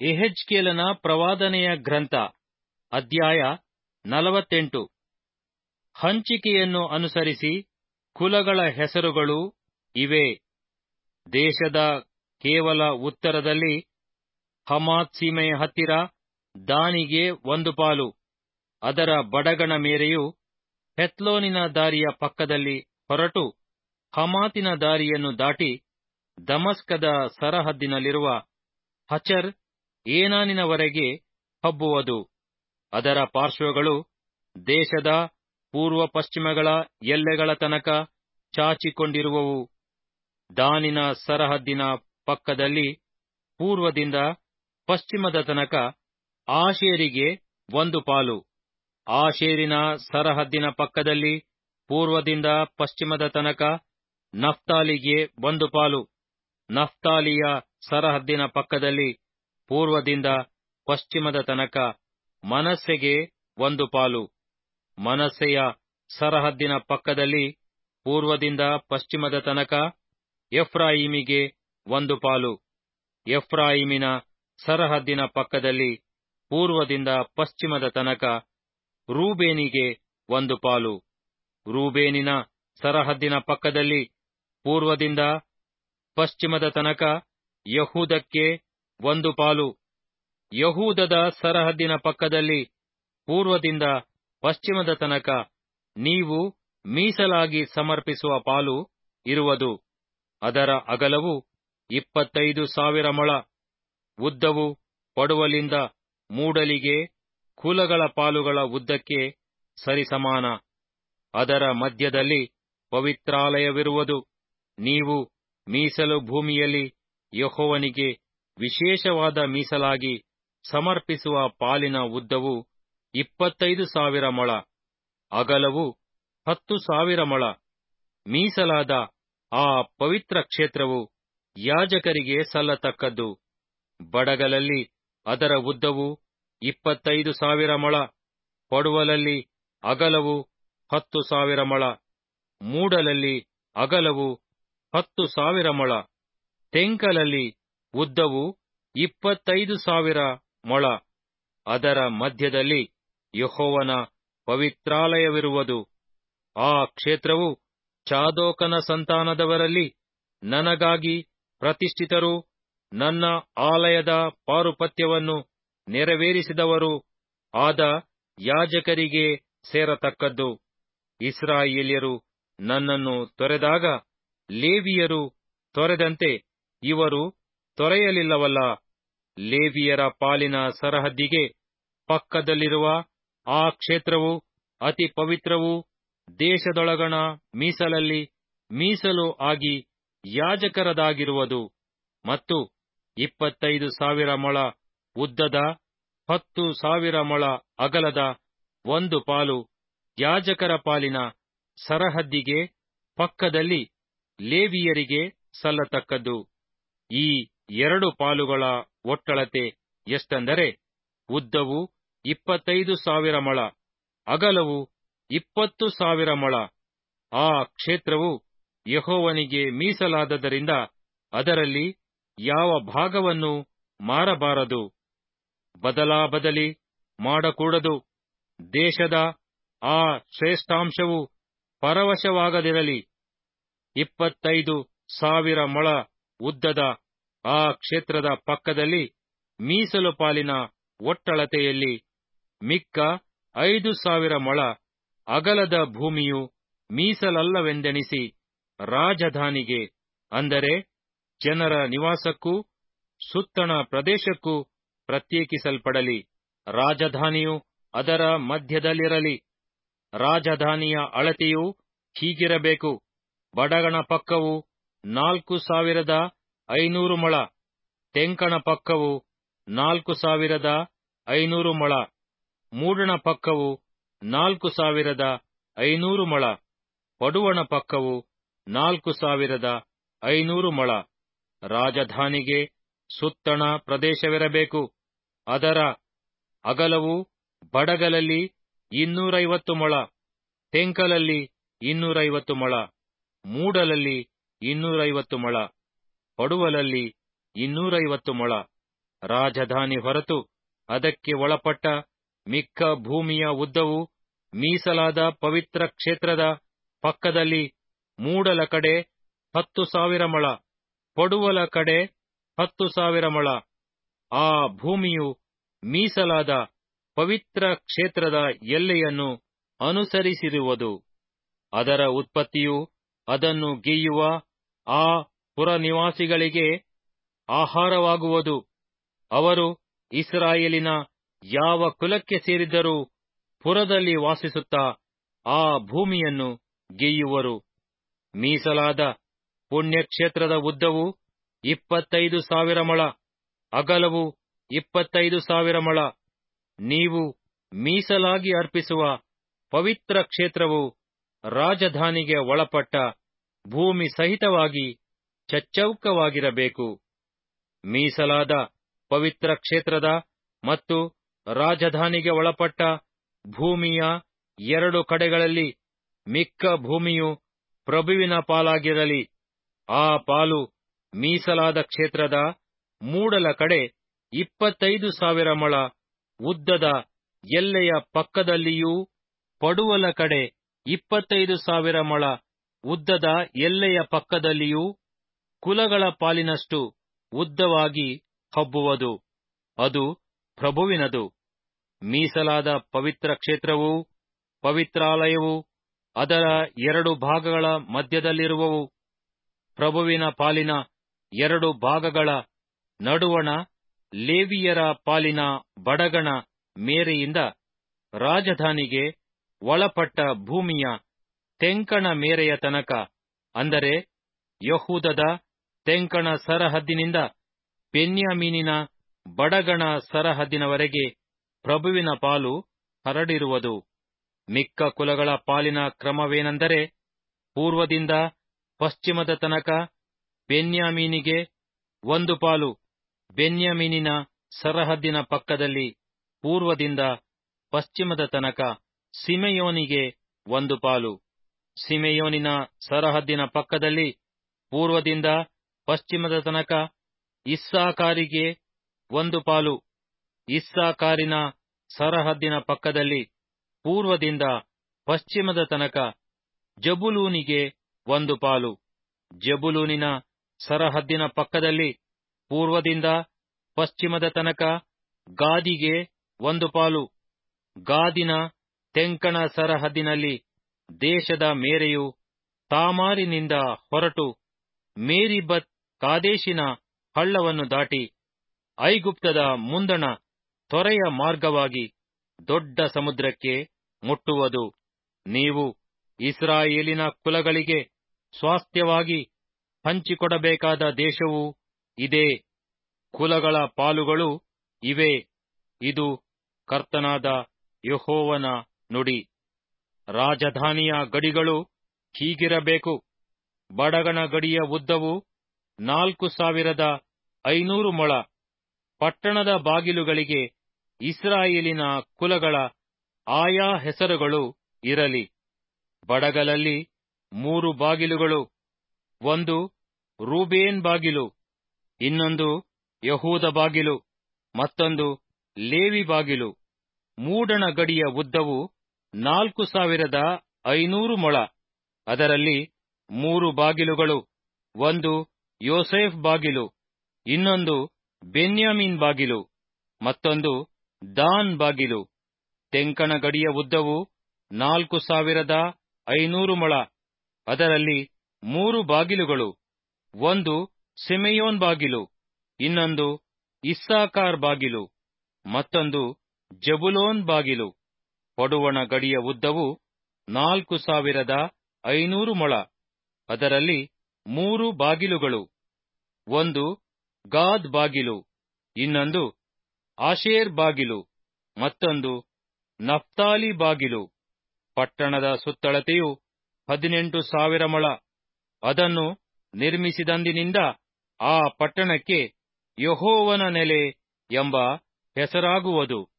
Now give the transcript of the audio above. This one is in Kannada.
ಎಹೆಜ್ಕೇಲನ ಪ್ರವಾದನೆಯ ಗ್ರಂಥ ಅಧ್ಯಾಯ ನಲವತ್ತೆಂಟು ಹಂಚಿಕೆಯನ್ನು ಅನುಸರಿಸಿ ಕುಲಗಳ ಹೆಸರುಗಳು ಇವೇ ದೇಶದ ಕೇವಲ ಉತ್ತರದಲ್ಲಿ ಹಮಾತ್ ಸೀಮೆಯ ಹತ್ತಿರ ದಾನಿಗೆ ಒಂದು ಪಾಲು ಅದರ ಬಡಗಣ ಮೇರೆಯು ಹೆತ್ಲೋನಿನ ದಾರಿಯ ಪಕ್ಕದಲ್ಲಿ ಹೊರಟು ಹಮಾತಿನ ದಾರಿಯನ್ನು ದಾಟಿ ದಮಸ್ಕದ ಸರಹದ್ದಿನಲ್ಲಿರುವ ಹಚರ್ ಏನಾನಿನವರೆಗೆ ಹಬ್ಬುವುದು ಅದರ ಪಾರ್ಶ್ವಗಳು ದೇಶದ ಪೂರ್ವ ಪಶ್ಚಿಮಗಳ ಎಲ್ಲೆಗಳ ತನಕ ಚಾಚಿಕೊಂಡಿರುವವು ದಾನಿನ ಸರಹದ್ದಿನ ಪಕ್ಕದಲ್ಲಿ ಪೂರ್ವದಿಂದ ಪಶ್ಚಿಮದ ತನಕ ಆಶೇರಿಗೆ ಒಂದು ಪಾಲು ಆಶೇರಿನ ಸರಹದ್ದಿನ ಪಕ್ಕದಲ್ಲಿ ಪೂರ್ವದಿಂದ ಪಶ್ಚಿಮದ ತನಕ ನಫ್ತಾಲಿಗೆ ಒಂದು ಪಾಲು ನಫ್ತಾಲಿಯ ಸರಹದ್ದಿನ ಪಕ್ಕದಲ್ಲಿ ಪೂರ್ವದಿಂದ ಪಶ್ಚಿಮದ ತನಕ ಮನಸ್ಸೆಗೆ ಒಂದು ಪಾಲು ಮನಸ್ಸೆಯ ಸರಹದ್ದಿನ ಪಕ್ಕದಲ್ಲಿ ಪೂರ್ವದಿಂದ ಪಶ್ಚಿಮದ ತನಕ ಎಫ್ರಾಯಿಮಿಗೆ ಒಂದು ಪಾಲು ಎಫ್ರಾಯಿಮಿನ ಸರಹದ್ದಿನ ಪಕ್ಕದಲ್ಲಿ ಪೂರ್ವದಿಂದ ಪಶ್ಚಿಮದ ತನಕ ರೂಬೇನಿಗೆ ಒಂದು ಪಾಲು ರೂಬೇನಿನ ಸರಹದ್ದಿನ ಪಕ್ಕದಲ್ಲಿ ಪೂರ್ವದಿಂದ ಪಶ್ಚಿಮದ ತನಕ ಯಹೂದಕ್ಕೆ ಒಂದು ಪಾಲು ಯಹೂದದ ಸರಹದ್ದಿನ ಪಕ್ಕದಲ್ಲಿ ಪೂರ್ವದಿಂದ ಪಶ್ಚಿಮದ ತನಕ ನೀವು ಮೀಸಲಾಗಿ ಸಮರ್ಪಿಸುವ ಪಾಲು ಇರುವುದು ಅದರ ಅಗಲವು ಇಪ್ಪತ್ತೈದು ಸಾವಿರ ಮೊಳ ಉದ್ದವು ಪಡುವಲಿಂದ ಮೂಡಲಿಗೆ ಕುಲಗಳ ಪಾಲುಗಳ ಉದ್ದಕ್ಕೆ ಸರಿಸಮಾನ ಅದರ ಮಧ್ಯದಲ್ಲಿ ಪವಿತ್ರಾಲಯವಿರುವುದು ನೀವು ಮೀಸಲು ಭೂಮಿಯಲ್ಲಿ ಯಹೋವನಿಗೆ ವಿಶೇಷವಾದ ಮೀಸಲಾಗಿ ಸಮರ್ಪಿಸುವ ಪಾಲಿನ ಉದ್ದವು ಇಪ್ಪತ್ತೈದು ಸಾವಿರ ಮೊಳ ಅಗಲವು ಹತ್ತು ಸಾವಿರ ಮೊಳ ಮೀಸಲಾದ ಆ ಪವಿತ್ರ ಕ್ಷೇತ್ರವು ಯಾಜಕರಿಗೆ ಸಲ್ಲತಕ್ಕದ್ದು ಬಡಗಲಲ್ಲಿ ಅದರ ಉದ್ದವು ಇಪ್ಪತ್ತೈದು ಸಾವಿರ ಮೊಳ ಪಡುವಲಲ್ಲಿ ಅಗಲವು ಹತ್ತು ಸಾವಿರ ಮೊಳ ಮೂಡಲಲ್ಲಿ ಅಗಲವು ಹತ್ತು ಸಾವಿರ ಮೊಳ ತೆಂಕಲಲ್ಲಿ ಉದ್ದವು ಇಪ್ಪತ್ತೈದು ಸಾವಿರ ಮೊಳ ಅದರ ಮಧ್ಯದಲ್ಲಿ ಯಹೋವನ ಪವಿತ್ರಾಲಯವಿರುವುದು ಆ ಕ್ಷೇತ್ರವು ಚಾದೋಕನ ಸಂತಾನದವರಲ್ಲಿ ನನಗಾಗಿ ಪ್ರತಿಷ್ಠಿತರೂ ನನ್ನ ಆಲಯದ ಪಾರುಪತ್ಯವನ್ನು ನೆರವೇರಿಸಿದವರು ಆದ ಯಾಜಕರಿಗೆ ಸೇರತಕ್ಕದ್ದು ಇಸ್ರಾಯೇಲ್ಯರು ನನ್ನನ್ನು ತೊರೆದಾಗ ಲೇವಿಯರು ತೊರೆದಂತೆ ಇವರು ತೊರೆಯಲಿಲ್ಲವಲ್ಲ ಲೇವಿಯರ ಪಾಲಿನ ಸರಹದ್ದಿಗೆ ಪಕ್ಕದಲ್ಲಿರುವ ಆ ಕ್ಷೇತ್ರವು ಅತಿ ಪವಿತ್ರವೂ ದೇಶದೊಳಗಣ ಮೀಸಲಲ್ಲಿ ಮೀಸಲು ಆಗಿ ಯಾಜಕರದಾಗಿರುವುದು ಮತ್ತು ಇಪ್ಪತ್ತೈದು ಸಾವಿರ ಮೊಳ ಉದ್ದದ ಹತ್ತು ಸಾವಿರ ಮೊಳ ಅಗಲದ ಒಂದು ಪಾಲು ಯಾಜಕರ ಪಾಲಿನ ಸರಹದ್ದಿಗೆ ಪಕ್ಕದಲ್ಲಿ ಲೇವಿಯರಿಗೆ ಸಲ್ಲತಕ್ಕದ್ದು ಈ ಎರಡು ಪಾಲುಗಳ ಒಟ್ಟಳತೆ ಎಷ್ಟೆಂದರೆ ಉದ್ದವು ಇಪ್ಪತ್ತೈದು ಸಾವಿರ ಮೊಳ ಅಗಲವು ಇಪ್ಪತ್ತು ಸಾವಿರ ಮೊಳ ಆ ಕ್ಷೇತ್ರವು ಯಹೋವನಿಗೆ ಮೀಸಲಾದದರಿಂದ ಅದರಲ್ಲಿ ಯಾವ ಭಾಗವನ್ನು ಮಾರಬಾರದು ಬದಲಾಬದಲಿ ಮಾಡಕೂಡದು ದೇಶದ ಆ ಶ್ರೇಷ್ಠಾಂಶವು ಪರವಶವಾಗದಿರಲಿ ಇಪ್ಪತ್ತೈದು ಸಾವಿರ ಮೊಳ ಉದ್ದದ ಆ ಕ್ಷೇತ್ರದ ಪಕ್ಕದಲ್ಲಿ ಮೀಸಲು ಪಾಲಿನ ಒಟ್ಟಳತೆಯಲ್ಲಿ ಮಿಕ್ಕ ಐದು ಸಾವಿರ ಮೊಳ ಅಗಲದ ಭೂಮಿಯು ಮೀಸಲಲ್ಲವೆಂದೆಣಿಸಿ ರಾಜಧಾನಿಗೆ ಅಂದರೆ ಜನರ ನಿವಾಸಕ್ಕೂ ಸುತ್ತಣ ಪ್ರದೇಶಕ್ಕೂ ಪ್ರತ್ಯೇಕಿಸಲ್ಪಡಲಿ ರಾಜಧಾನಿಯು ಅದರ ಮಧ್ಯದಲ್ಲಿರಲಿ ರಾಜಧಾನಿಯ ಅಳತೆಯು ಹೀಗಿರಬೇಕು ಬಡಗಣ ಪಕ್ಕವು ನಾಲ್ಕು ಸಾವಿರದ ಐನೂರು ಮೊಳ ತೆಂಕಣ ಪಕ್ಕವು ನಾಲ್ಕು ಸಾವಿರದ ಐನೂರು ಮೊಳ ಮೂಡಣ ಪಕ್ಕವು ನಾಲ್ಕು ಸಾವಿರದ ಐನೂರು ಮೊಳ ಪಡುವಣ ಪಕ್ಕವು ನಾಲ್ಕು ಸಾವಿರದ ಐನೂರು ಮೊಳ ರಾಜಧಾನಿಗೆ ಸುತ್ತಣ ಪ್ರದೇಶವಿರಬೇಕು ಅದರ ಅಗಲವು ಬಡಗಲಲ್ಲಿ ಇನ್ನೂರೈವತ್ತು ಮೊಳ ತೆಂಕಲಲ್ಲಿ ಇನ್ನೂರೈವತ್ತು ಮೊಳ ಮೂಡಲಲ್ಲಿ ಇನ್ನೂರೈವತ್ತು ಮೊಳ ಪಡುವಲಲ್ಲಿ ಇನ್ನೂರೈವತ್ತು ಮೊಳ ರಾಜಧಾನಿ ಹೊರತು ಅದಕ್ಕೆ ಒಳಪಟ್ಟ ಮಿಕ್ಕ ಭೂಮಿಯ ಉದ್ದವು ಮೀಸಲಾದ ಪವಿತ್ರ ಕ್ಷೇತ್ರದ ಪಕ್ಕದಲ್ಲಿ ಮೂಡಲ ಕಡೆ ಹತ್ತು ಸಾವಿರ ಮೊಳ ಪಡುವಲ ಕಡೆ ಹತ್ತು ಸಾವಿರ ಮೊಳ ಆ ಭೂಮಿಯು ಮೀಸಲಾದ ಪವಿತ್ರ ಕ್ಷೇತ್ರದ ಎಲ್ಲೆಯನ್ನು ಅನುಸರಿಸಿರುವುದು ಅದರ ಉತ್ಪತ್ತಿಯು ಅದನ್ನು ಗೆಯ್ಯುವ ಆ ಪುರನಿವಾಸಿಗಳಿಗೆ ಆಹಾರವಾಗುವುದು ಅವರು ಇಸ್ರಾಯೇಲಿನ ಯಾವ ಕುಲಕ್ಕೆ ಸೇರಿದ್ದರೂ ಪುರದಲ್ಲಿ ವಾಸಿಸುತ್ತಾ ಆ ಭೂಮಿಯನ್ನು ಗೆಯ್ಯುವರು ಮೀಸಲಾದ ಪುಣ್ಯಕ್ಷೇತ್ರದ ಉದ್ದವು ಇಪ್ಪತ್ತೈದು ಸಾವಿರ ಮೊಳ ಅಗಲವು ಇಪ್ಪತ್ತೈದು ಸಾವಿರ ಮೊಳ ನೀವು ಮೀಸಲಾಗಿ ಅರ್ಪಿಸುವ ಪವಿತ್ರ ಕ್ಷೇತ್ರವು ರಾಜಧಾನಿಗೆ ಒಳಪಟ್ಟ ಭೂಮಿ ಸಹಿತವಾಗಿ ಚಚ್ಚೌಕವಾಗಿರಬೇಕು ಮೀಸಲಾದ ಪವಿತ್ರ ಕ್ಷೇತ್ರದ ಮತ್ತು ರಾಜಧಾನಿಗೆ ಒಳಪಟ್ಟ ಭೂಮಿಯ ಎರಡು ಕಡೆಗಳಲ್ಲಿ ಮಿಕ್ಕ ಭೂಮಿಯು ಪ್ರಭುವಿನ ಪಾಲಾಗಿರಲಿ ಆ ಪಾಲು ಮೀಸಲಾದ ಕ್ಷೇತ್ರದ ಮೂಡಲ ಕಡೆ ಇಪ್ಪತ್ತೈದು ಸಾವಿರ ಮೊಳ ಉದ್ದದ ಎಲ್ಲೆಯ ಪಕ್ಕದಲ್ಲಿಯೂ ಪಡುವಲ ಕಡೆ ಇಪ್ಪತ್ತೈದು ಸಾವಿರ ಮೊಳ ಉದ್ದದ ಎಲ್ಲೆಯ ಪಕ್ಕದಲ್ಲಿಯೂ ಕುಲಗಳ ಪಾಲಿನಷ್ಟು ಉದ್ದವಾಗಿ ಹಬ್ಬುವುದು ಅದು ಪ್ರಭುವಿನದು ಮೀಸಲಾದ ಪವಿತ್ರ ಕ್ಷೇತ್ರವೂ ಪವಿತ್ರಾಲಯವೂ ಅದರ ಎರಡು ಭಾಗಗಳ ಮಧ್ಯದಲ್ಲಿರುವವು ಪ್ರಭುವಿನ ಪಾಲಿನ ಎರಡು ಭಾಗಗಳ ನಡುವಣ ಲೇವಿಯರ ಪಾಲಿನ ಬಡಗಣ ಮೇರೆಯಿಂದ ರಾಜಧಾನಿಗೆ ಒಳಪಟ್ಟ ಭೂಮಿಯ ತೆಂಕಣ ಮೇರೆಯ ತನಕ ಅಂದರೆ ಯಹೂದದ ತೆಂಕಣ ಸರಹದ್ದಿನಿಂದ ಬೆನ್ಯಾಮೀನಿನ ಬಡಗಣ ಸರಹದ್ದಿನವರೆಗೆ ಪ್ರಭುವಿನ ಪಾಲು ಹರಡಿರುವುದು ಮಿಕ್ಕ ಕುಲಗಳ ಪಾಲಿನ ಕ್ರಮವೇನೆಂದರೆ ಪೂರ್ವದಿಂದ ಪಶ್ಚಿಮದ ತನಕ ಬೆನ್ಯಾಮೀನಿಗೆ ಒಂದು ಪಾಲು ಬೆನ್ಯಾಮೀನಿನ ಸರಹದ್ದಿನ ಪಕ್ಕದಲ್ಲಿ ಪೂರ್ವದಿಂದ ಪಶ್ಚಿಮದ ತನಕ ಸಿಮೆಯೋನಿಗೆ ಒಂದು ಪಾಲು ಸಿಮೆಯೋನಿನ ಸರಹದ್ದಿನ ಪಕ್ಕದಲ್ಲಿ ಪೂರ್ವದಿಂದ ಪಶ್ಚಿಮದ ತನಕ ಇಸ್ಸಾಕಾರಿಗೆ ಒಂದು ಪಾಲು ಇಸ್ಸಾಕಾರಿನ ಸರಹದ್ದಿನ ಪಕ್ಕದಲ್ಲಿ ಪೂರ್ವದಿಂದ ಪಶ್ಚಿಮದ ತನಕ ಜಬುಲೂನಿಗೆ ಒಂದು ಪಾಲು ಜಬುಲೂನಿನ ಸರಹದ್ದಿನ ಪಕ್ಕದಲ್ಲಿ ಪೂರ್ವದಿಂದ ಪಶ್ಚಿಮದ ತನಕ ಗಾದಿಗೆ ಒಂದು ಪಾಲು ಗಾದಿನ ತೆಂಕಣ ಸರಹದ್ದಿನಲ್ಲಿ ದೇಶದ ಮೇರೆಯು ತಾಮಾರಿನಿಂದ ಹೊರಟು ಮೇರಿಬತ್ ಕಾದೇಶಿನ ಹಳ್ಳವನ್ನು ದಾಟಿ ಐಗುಪ್ತದ ಮುಂದಣ ತೊರೆಯ ಮಾರ್ಗವಾಗಿ ದೊಡ್ಡ ಸಮುದ್ರಕ್ಕೆ ಮುಟ್ಟುವುದು ನೀವು ಇಸ್ರಾಯೇಲಿನ ಕುಲಗಳಿಗೆ ಸ್ವಾಸ್ಥ್ಯವಾಗಿ ಹಂಚಿಕೊಡಬೇಕಾದ ದೇಶವು ಇದೇ ಕುಲಗಳ ಪಾಲುಗಳು ಇವೆ ಇದು ಕರ್ತನಾದ ಯಹೋವನ ನುಡಿ ರಾಜಧಾನಿಯ ಗಡಿಗಳು ಹೀಗಿರಬೇಕು ಬಡಗಣ ಗಡಿಯ ಉದ್ದವು ನಾಲ್ಕು ಸಾವಿರದ ಐನೂರು ಮೊಳ ಪಟ್ಟಣದ ಬಾಗಿಲುಗಳಿಗೆ ಇಸ್ರಾಯೇಲಿನ ಕುಲಗಳ ಆಯಾ ಹೆಸರುಗಳು ಇರಲಿ ಬಡಗಲಲ್ಲಿ ಮೂರು ಬಾಗಿಲುಗಳು ಒಂದು ರೂಬೇನ್ ಬಾಗಿಲು ಇನ್ನೊಂದು ಯಹೂದ ಬಾಗಿಲು ಮತ್ತೊಂದು ಲೇವಿ ಬಾಗಿಲು ಮೂಡಣ ಗಡಿಯ ಉದ್ದವು ನಾಲ್ಕು ಸಾವಿರದ ಐನೂರು ಮೊಳ ಅದರಲ್ಲಿ ಮೂರು ಬಾಗಿಲುಗಳು ಒಂದು ಯೋಸೇಫ್ ಬಾಗಿಲು ಇನ್ನೊಂದು ಬೆನ್ಯಾಮೀನ್ ಬಾಗಿಲು ಮತ್ತೊಂದು ದಾನ್ ಬಾಗಿಲು ತೆಂಕಣ ಗಡಿಯ ಉದ್ದವು ನಾಲ್ಕು ಸಾವಿರದ ಐನೂರು ಮೊಳ ಅದರಲ್ಲಿ ಮೂರು ಬಾಗಿಲುಗಳು ಒಂದು ಸಿಮೆಯೋನ್ ಬಾಗಿಲು ಇನ್ನೊಂದು ಇಸ್ಸಾಕಾರ್ ಬಾಗಿಲು ಮತ್ತೊಂದು ಜಬುಲೋನ್ ಬಾಗಿಲು ಪಡುವಣ ಗಡಿಯ ಉದ್ದವು ನಾಲ್ಕು ಸಾವಿರದ ಐನೂರು ಮೊಳ ಅದರಲ್ಲಿ ಮೂರು ಬಾಗಿಲುಗಳು ಒಂದು ಗಾದ್ ಬಾಗಿಲು ಇನ್ನೊಂದು ಆಶೇರ್ ಬಾಗಿಲು ಮತ್ತೊಂದು ನಫ್ತಾಲಿ ಬಾಗಿಲು ಪಟ್ಟಣದ ಸುತ್ತಳತೆಯು ಹದಿನೆಂಟು ಸಾವಿರ ಮೊಳ ಅದನ್ನು ನಿರ್ಮಿಸಿದಂದಿನಿಂದ ಆ ಪಟ್ಟಣಕ್ಕೆ ಯಹೋವನ ನೆಲೆ ಎಂಬ ಹೆಸರಾಗುವುದು